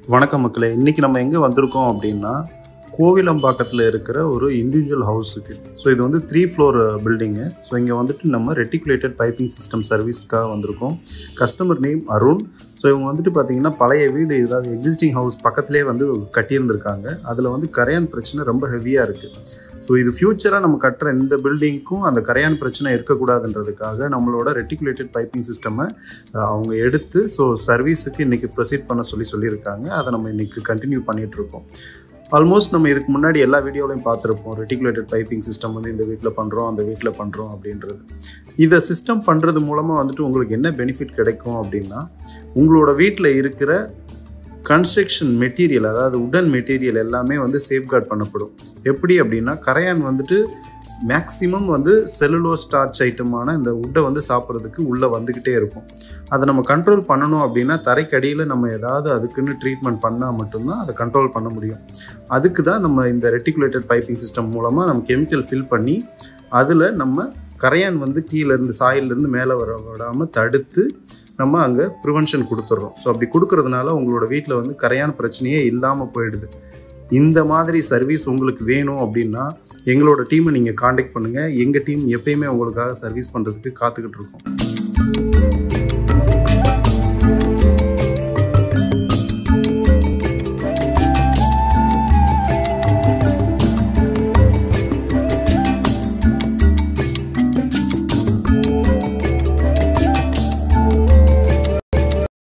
வணக்கம் மக்களே இன்றைக்கி நம்ம எங்கே வந்திருக்கோம் அப்படின்னா கோவிலம்பாக்கத்தில் இருக்கிற ஒரு இண்டிவிஜுவல் ஹவுஸுக்கு ஸோ இது வந்து த்ரீ ஃப்ளோர் பில்டிங்கு ஸோ இங்கே வந்துட்டு நம்ம ரெட்டிகுலேட்டட் பைப்பிங் சிஸ்டம் சர்வீஸ்க்காக வந்திருக்கோம் கஸ்டமர் நேம் அருண் ஸோ இவங்க வந்துட்டு பார்த்தீங்கன்னா பழைய வீடு ஏதாவது எக்ஸிஸ்டிங் ஹவுஸ் பக்கத்துலேயே வந்து கட்டியிருந்திருக்காங்க அதில் வந்து கரையான் பிரச்சனை ரொம்ப ஹெவியாக இருக்குது ஸோ இது ஃப்யூச்சராக நம்ம கட்டுற இந்த பில்டிங்க்கும் அந்த கரையான் பிரச்சனை இருக்கக்கூடாதுன்றதுக்காக நம்மளோட ரெட்டிகுலேட்டட் பைப்பிங் சிஸ்டமை அவங்க எடுத்து ஸோ சர்வீஸுக்கு இன்றைக்கி ப்ரொசீட் பண்ண சொல்லி சொல்லியிருக்காங்க அதை நம்ம இன்றைக்கி கண்டினியூ பண்ணிகிட்ருக்கோம் ஆல்மோஸ்ட் நம்ம இதுக்கு முன்னாடி எல்லா வீடியோலையும் பார்த்துருப்போம் ரெட்டிகுலேட்டட் பைப்பிங் சிஸ்டம் வந்து இந்த வீட்டில் பண்ணுறோம் அந்த வீட்டில் பண்ணுறோம் அப்படின்றது இதை சிஸ்டம் பண்ணுறது மூலமாக வந்துட்டு உங்களுக்கு என்ன பெனிஃபிட் கிடைக்கும் அப்படின்னா உங்களோட வீட்டில் இருக்கிற கன்ஸ்ட்ரக்ஷன் மெட்டீரியல் அதாவது உடன் மெட்டீரியல் எல்லாமே வந்து சேஃப்கார்ட் பண்ணப்படும் எப்படி அப்படின்னா கரையான் வந்துட்டு மேக்ஸிமம் வந்து செல்லுலோ ஸ்டார்ச் ஐட்டமான இந்த உட்டை வந்து சாப்பிட்றதுக்கு உள்ளே வந்துக்கிட்டே இருக்கும் அதை நம்ம கண்ட்ரோல் பண்ணணும் அப்படின்னா தரைக்கடியில் நம்ம ஏதாவது அதுக்குன்னு ட்ரீட்மெண்ட் பண்ணால் மட்டும்தான் அதை கண்ட்ரோல் பண்ண முடியும் அதுக்கு தான் நம்ம இந்த ரெட்டிகுலேட்டட் பைப்பிங் சிஸ்டம் மூலமாக நம்ம கெமிக்கல் ஃபில் பண்ணி அதில் நம்ம கரையான் வந்து கீழேருந்து சாயிலேருந்து மேலே வர விடாமல் தடுத்து நம்ம அங்கே ப்ரிவென்ஷன் கொடுத்துட்றோம் ஸோ அப்படி கொடுக்கறதுனால உங்களோட வீட்டில் வந்து கரையான் பிரச்சனையே இல்லாமல் போயிடுது இந்த மாதிரி சர்வீஸ் உங்களுக்கு வேணும் அப்படின்னா எங்களோட டீமை நீங்கள் காண்டாக்ட் பண்ணுங்கள் எங்கள் டீம் எப்பயுமே உங்களுக்காக சர்வீஸ் பண்ணுறதுக்கு காத்துக்கிட்டு இருக்கோம்